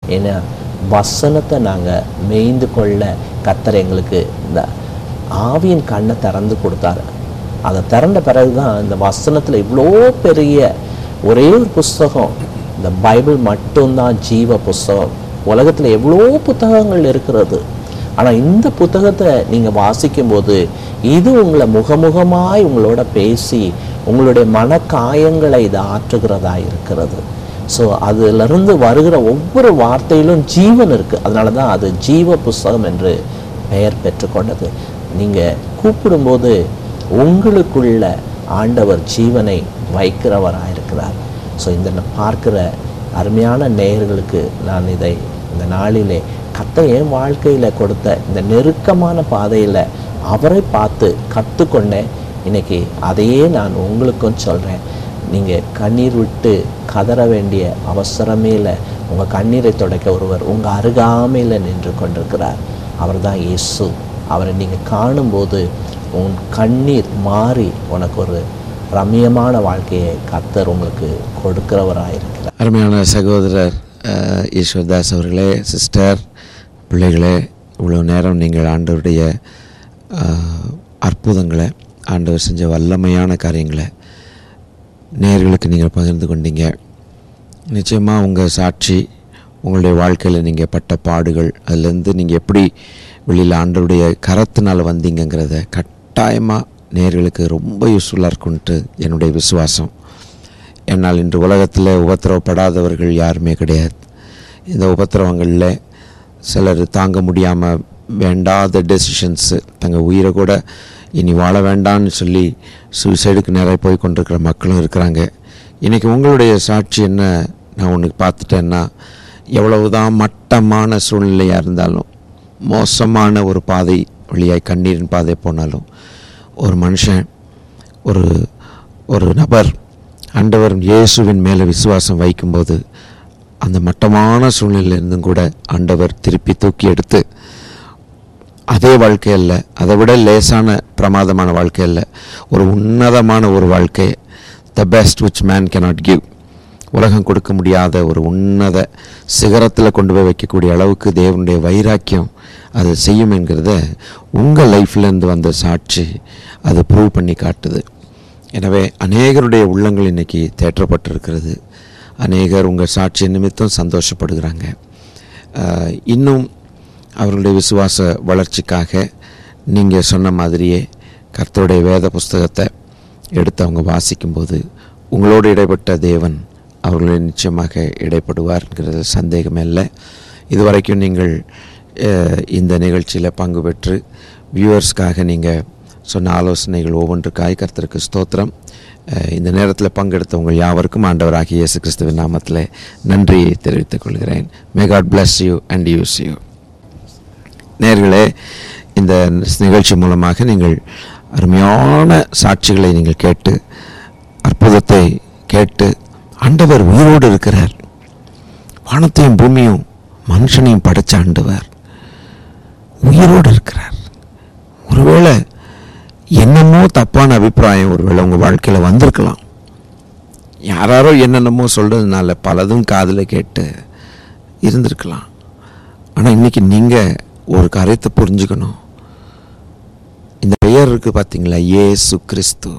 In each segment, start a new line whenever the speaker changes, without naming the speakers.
ஏன்னா வசனத்தை நாங்கள் மேய்ந்து கொள்ள கத்தர் எங்களுக்கு இந்த ஆவியின் கண்ணை திறந்து கொடுத்தாரு அதை திறந்த பிறகு தான் இந்த வசனத்தில் இவ்வளோ பெரிய ஒரே ஒரு புஸ்தகம் இந்த பைபிள் மட்டும்தான் ஜீவ புஸ்தகம் உலகத்தில் எவ்வளோ புத்தகங்கள் இருக்கிறது ஆனால் இந்த புத்தகத்தை நீங்கள் வாசிக்கும்போது இது உங்களை முகமுகமாய் உங்களோட பேசி உங்களுடைய மனக்காயங்களை இது ஆற்றுகிறதா இருக்கிறது ஸோ அதிலிருந்து வருகிற ஒவ்வொரு வார்த்தையிலும் ஜீவன் இருக்குது அதனால தான் அது ஜீவ புஸ்தகம் என்று பெயர் பெற்றுக்கொண்டது நீங்கள் கூப்பிடும்போது உங்களுக்குள்ள ஆண்டவர் ஜீவனை வைக்கிறவராக இருக்கிறார் ஸோ இந்த ந- பார்க்கிற அருமையான நேயர்களுக்கு நான் இதை இந்த நாளிலே கத்த என் வாழ்க்கையில் கொடுத்த இந்த நெருக்கமான பாதையில் அவரை பார்த்து கற்றுக்கொண்டேன் இன்னைக்கு அதையே நான் உங்களுக்கும் சொல்கிறேன் நீங்கள் கண்ணீர் விட்டு கதற வேண்டிய அவசரமே இல்லை உங்கள் கண்ணீரை துடைக்க ஒருவர் உங்கள் அருகாமையில் நின்று கொண்டிருக்கிறார் அவர் தான் இயேசு அவரை நீங்கள் காணும்போது உன் கண்ணீர் மாறி உனக்கு ஒரு ரம்மியமான வாழ்க்கையை கத்தர் உங்களுக்கு கொடுக்கிறவராக இருக்கிறார்
அருமையான சகோதரர் அஹ், ஈஸ்வர்தாஸ் அவர்களே சிஸ்டர் பிள்ளைகளே இவ்வளோ நேரம் நீங்கள் ஆண்டவருடைய அஹ், அற்புதங்களை ஆண்டவர் செஞ்ச வல்லமையான காரியங்களை நேயர்களுக்கு நீங்கள் பகிர்ந்து கொண்டீங்க நிச்சயமாக உங்கள் சாட்சி உங்களுடைய வாழ்க்கையில் நீங்கள் பட்ட பாடுகள் அதுலேருந்து நீங்கள் எப்படி வெளியில் ஆண்டவருடைய கரத்தினால் வந்தீங்கங்கிறத கட்டாயமாக நேயர்களுக்கு ரொம்ப யூஸ்ஃபுல்லாக இருக்கும்ன்ட்டு என்னுடைய விசுவாசம் என்னால் இன்று உலகத்தில் உபத்திரவப்படாதவர்கள் யாருமே கிடையாது இந்த உபத்திரவங்களில் சிலர் தாங்க முடியாமல் வேண்டாத டெசிஷன்ஸு தங்கள் உயிரை கூட இனி வாழ வேண்டாம்னு சொல்லி சூசைடுக்கு நிறைய போய் கொண்டிருக்கிற மக்களும் இருக்கிறாங்க இன்றைக்கி உங்களுடைய சாட்சி என்ன நான் ஒன்று பார்த்துட்டேன்னா எவ்வளவுதான் மட்டமான சூழ்நிலையாக இருந்தாலும் மோசமான ஒரு பாதை வழியாய் கண்ணீரின் பாதை போனாலும் ஒரு மனுஷன் ஒரு ஒரு நபர் ஆண்டவர் இயேசுவின் மேலே விசுவாசம் வைக்கும்போது அந்த மட்டமான சூழ்நிலையிலிருந்தும் கூட ஆண்டவர் திருப்பி தூக்கி எடுத்து அதே வாழ்க்கை அல்ல அதை விட லேசான பிரமாதமான வாழ்க்கை அல்ல ஒரு உன்னதமான ஒரு வாழ்க்கை the best which man cannot give உலகம் கொடுக்க முடியாத ஒரு உன்னத சிகரத்தில் கொண்டு போய் வைக்கக்கூடிய அளவுக்கு தேவனுடைய வைராக்கியம் அதை செய்யும் என்கிறத உங்கள் லைஃப்லேருந்து வந்த சாட்சி அதை ப்ரூவ் பண்ணி காட்டுது எனவே அநேகருடைய உள்ளங்கள் இன்னைக்கு தேற்றப்பட்டிருக்கிறது அநேகர் உங்கள் சாட்சி நிமித்தம் சந்தோஷப்படுகிறாங்க ஆஹ், இன்னும் அவர்களுடைய விசுவாச வளர்ச்சிக்காக நீங்கள் சொன்ன மாதிரியே கர்த்தருடைய வேத புஸ்தகத்தை எடுத்து அவங்க வாசிக்கும்போது உங்களோடு இடைப்பட்ட தேவன் அவர்களை நிச்சயமாக இடைப்படுவார்ங்கிறது சந்தேகமே இல்லை இதுவரைக்கும் நீங்கள் அஹ், இந்த நிகழ்ச்சியில் பங்கு பெற்று வியூவர்ஸ்க்காக நீங்கள் சொன்ன ஆலோசனைகள் ஒவ்வொன்றுக்காய் கர்த்தருக்கு ஸ்தோத்திரம் அஹ், இந்த நேரத்தில் பங்கெடுத்தவங்க யாவருக்கும் ஆண்டவராகிய இயேசு கிறிஸ்துவின் நாமத்தில் நன்றியை தெரிவித்துக் கொள்கிறேன் may god bless you and use you நேர்களே இந்த நிகழ்ச்சி மூலமாக நீங்கள் அருமையான சாட்சிகளை நீங்கள் கேட்டு அற்புதத்தை கேட்டு ஆண்டவர் உயிரோடு இருக்கிறார் வானத்தையும் பூமியும் மனுஷனையும் படைச்ச ஆண்டவர் உயிரோடு இருக்கிறார் ஒருவேளை என்னமோ தப்பான அபிப்பிராயம் ஒருவேளை உங்கள் வாழ்க்கையில் வந்திருக்கலாம் யாராரோ என்னென்னமோ சொல்கிறதுனால பலதும் காதில் கேட்டு இருந்திருக்கலாம் ஆனால் இன்னைக்கு நீங்கள் ஒரு காரியத்தை புரிஞ்சுக்கணும் இந்த பெயர் இருக்குது பார்த்தீங்களா இயேசு கிறிஸ்து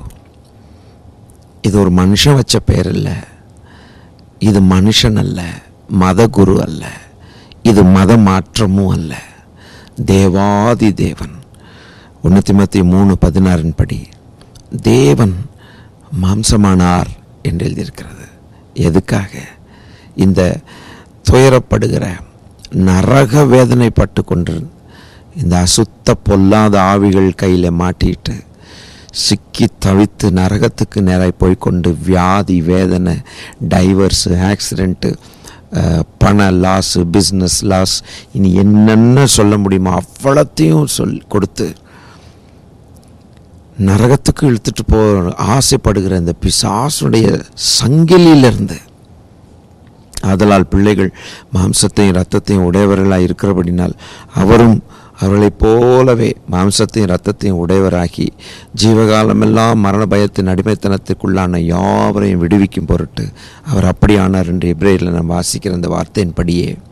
இது ஒரு மனுஷன் வச்ச பெயர் இல்லை இது மனுஷன் அல்ல மத குரு அல்ல இது மத மாற்றமும் அல்ல தேவாதி தேவன் ஒன்று திமத்தி மூணு பதினாறின் படி தேவன் மாம்சமானார் என்று எழுதியிருக்கிறது எதுக்காக இந்த துயரப்படுகிற நரக வேதனைப்பட்டு கொண்டு இந்த அசுத்த பொல்லாத ஆவிகள் கையில் மாட்டிட்டு சிக்கி தவித்து நரகத்துக்கு நேராக போய்க்கொண்டு வியாதி வேதனை டைவர்ஸு ஆக்சிடெண்ட்டு பண லாஸு பிஸ்னஸ் லாஸ் இனி என்னென்ன சொல்ல முடியுமோ அவ்வளத்தையும் சொல் கொடுத்து நரகத்துக்கு இழுத்துட்டு போ ஆசைப்படுகிற இந்த பிசாசுடைய சங்கிலியிலிருந்து ஆதலால் பிள்ளைகள் மாம்சத்தையும் இரத்தத்தையும் உடையவர்களாக இருக்கிறபடினால் அவரும் அவர்களைப் போலவே மாம்சத்தையும் இரத்தத்தையும் உடையவராகி ஜீவகாலமெல்லாம் மரண பயத்தின் அடிமைத்தனத்துக்குள்ளான யாவரையும் விடுவிக்கும் பொருட்டு அவர் அப்படியானார் என்று எப்ரேயில் நாம் வாசிக்கிற அந்த வார்த்தையின்படியே